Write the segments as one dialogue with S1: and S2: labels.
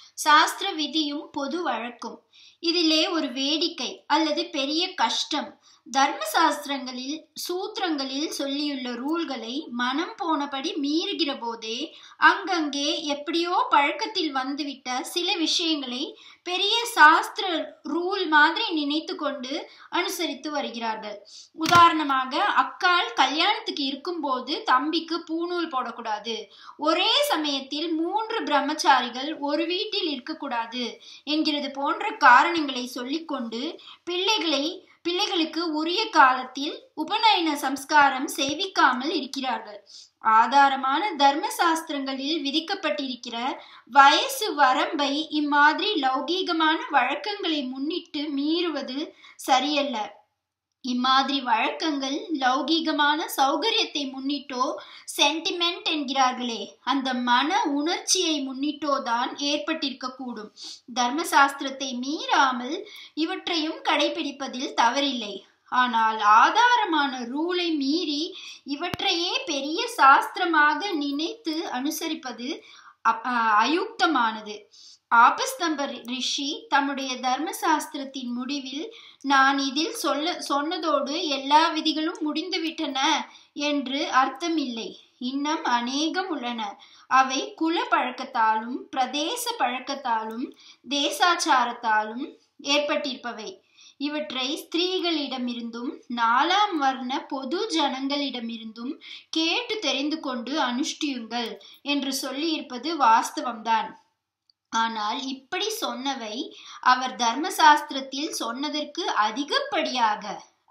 S1: சாஸ்திர விதியும் பொது வழக்கும் இதிலே ஒரு வேடிக்கை அல்லது பெரிய கஷ்டம் தர்ம சாஸ்திரங்களில் சூத்திரங்களில் சொல்லியுள்ள ரூல்களை மனம் போனபடி மீறுகிற போதே அங்கங்கே எப்படியோ பழக்கத்தில் வந்துவிட்ட சில விஷயங்களை பெரிய சாஸ்திர ரூல் மாதிரி நினைத்து கொண்டு அனுசரித்து வருகிறார்கள் உதாரணமாக அக்கால் கல்யாணத்துக்கு இருக்கும்போது தம்பிக்கு பூநூல் போடக்கூடாது ஒரே சமயத்தில் மூன்று பிரம்மச்சாரிகள் ஒரு வீட்டில் இருக்கக்கூடாது என்கிறது போன்ற காரணங்களை சொல்லிக்கொண்டு பிள்ளைகளை பிள்ளைகளுக்கு உரிய காலத்தில் உபநயன சம்ஸ்காரம் செய்விக்காமல் இருக்கிறார்கள் ஆதாரமான தர்ம சாஸ்திரங்களில் விதிக்கப்பட்டிருக்கிற வயசு வரம்பை இம்மாதிரி லௌகீகமான வழக்கங்களை முன்னிட்டு மீறுவது சரியல்ல இம்மாதிரி வழக்கங்கள் லௌகீகமான சௌகரியத்தை முன்னிட்டோ சென்டிமெண்ட் என்கிறார்களே அந்த மன உணர்ச்சியை முன்னிட்டோ தான் ஏற்பட்டிருக்க கூடும் தர்மசாஸ்திரத்தை மீறாமல் இவற்றையும் கடைபிடிப்பதில் தவறில்லை ஆனால் ஆதாரமான ரூலை மீறி இவற்றையே பெரிய சாஸ்திரமாக நினைத்து அனுசரிப்பது அயுக்தமானது ஆபஸ்தம்ப ரிஷி தம்முடைய தர்மசாஸ்திரத்தின் முடிவில் நான் இதில் சொல்ல சொன்னதோடு எல்லா விதிகளும் முடிந்துவிட்டன என்று அர்த்தமில்லை இன்னும் அநேகம் உள்ளன அவை குல பழக்கத்தாலும் பிரதேச பழக்கத்தாலும் தேசாச்சாரத்தாலும் ஏற்பட்டிருப்பவை இவற்றை ஸ்திரீகளிடமிருந்தும் நாலாம் வர்ண பொது ஜனங்களிடமிருந்தும் கேட்டு தெரிந்து கொண்டு அனுஷ்டியுங்கள் என்று சொல்லியிருப்பது வாஸ்தவம்தான் ஆனால் இப்படி சொன்னவை அவர் தர்மசாஸ்திரத்தில் சொன்னதற்கு அதிகப்படியாக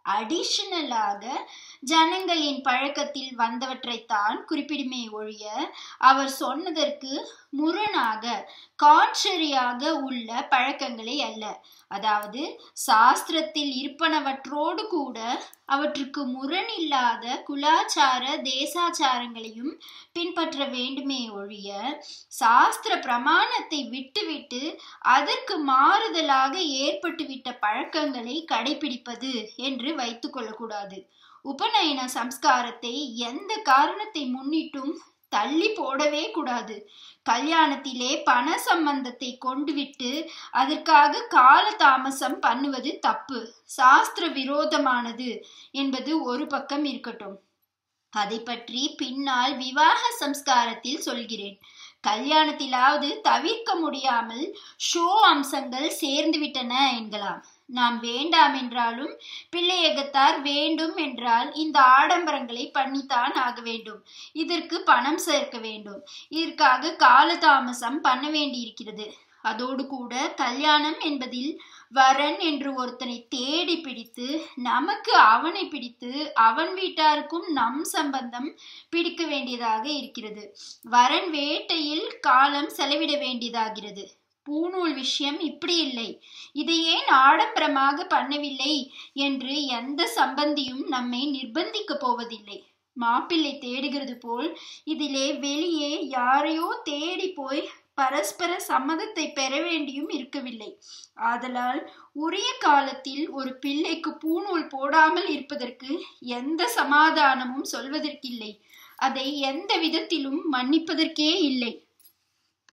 S1: அடிஷனலாக ஜனங்களின் பழக்கத்தில் வந்தவற்றைத்தான் குறிப்பிடுமே ஒழிய அவர் சொன்னதற்கு முரணாக கான்ட்ரரியாக உள்ள பழக்கங்களே அல்ல அதாவது சாஸ்திரத்தில் இருப்பனவற்றோடு கூட அவற்றுக்கு முரண் இல்லாத குலாச்சார தேசாச்சாரங்களையும் பின்பற்ற வேண்டுமே ஒழிய சாஸ்திர பிரமாணத்தை விட்டுவிட்டு அதற்கு மாறுதலாக ஏற்பட்டுவிட்ட பழக்கங்களை கடைபிடிப்பது என்று வைத்துக் கொள்ளக்கூடாது உபநயன சம்ஸ்காரத்தை எந்த காரணத்தை முன்னிட்டும் தள்ளி போடவே கூடாது கல்யாணத்திலே பண சம்பந்தத்தை கொண்டு விட்டு அதற்காக கால தாமசம் பண்ணுவது தப்பு சாஸ்திர விரோதமானது என்பது ஒரு பக்கம் இருக்கட்டும் அதை பற்றி பின்னால் விவாக சம்ஸ்காரத்தில் சொல்கிறேன் கல்யாணத்திலாவது தவிர்க்க முடியாமல் ஷோ அம்சங்கள் சேர்ந்து விட்டன என்கலாம் நாம் வேண்டாம் என்றாலும் பிள்ளையகத்தார் வேண்டும் என்றால் இந்த ஆடம்பரங்களை பண்ணித்தான் ஆக வேண்டும் இதற்கு பணம் சேர்க்க வேண்டும் இதற்காக காலதாமசம் பண்ண வேண்டியிருக்கிறது அதோடு கூட கல்யாணம் என்பதில் வரன் என்று ஒருத்தனை தேடி பிடித்து நமக்கு அவனை பிடித்து அவன் வீட்டாருக்கும் நம் சம்பந்தம் பிடிக்க வேண்டியதாக இருக்கிறது வரன் வேட்டையில் காலம் செலவிட வேண்டியதாகிறது பூநூல் விஷயம் இப்படி இல்லை இதை ஏன் ஆடம்பரமாக பண்ணவில்லை என்று எந்த சம்பந்தியும் நம்மை நிர்பந்திக்க போவதில்லை மாப்பிள்ளை தேடுகிறது போல் இதிலே வெளியே யாரையோ தேடி போய் பரஸ்பர சம்மதத்தை பெற வேண்டியும் இருக்கவில்லை ஆதலால் உரிய காலத்தில் ஒரு பிள்ளைக்கு பூநூல் போடாமல் இருப்பதற்கு எந்த சமாதானமும் சொல்வதற்கில்லை அதை எந்த விதத்திலும் மன்னிப்பதற்கே இல்லை